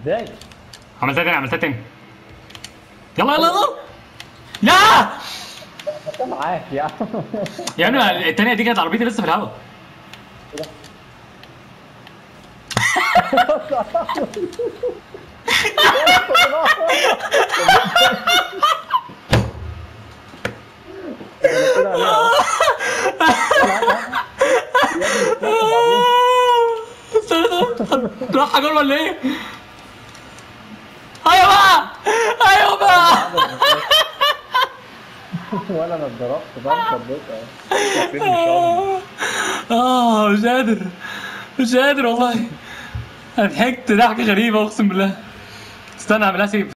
ازاي؟ عملتها تاني عملتها تاني يلا يلا يلا لا انت معاك يا عم يا ابني التانية دي كانت عربيتي لسه في الهوا استنى استنى راح جول ولا ايه؟ ايوه بقى ايوه بقى ولا انا اتضربت بقى اتخضيت اه مش قادر مش قادر والله انا ضحكت ضحكه غريبه اقسم بالله استنى اعملها سيف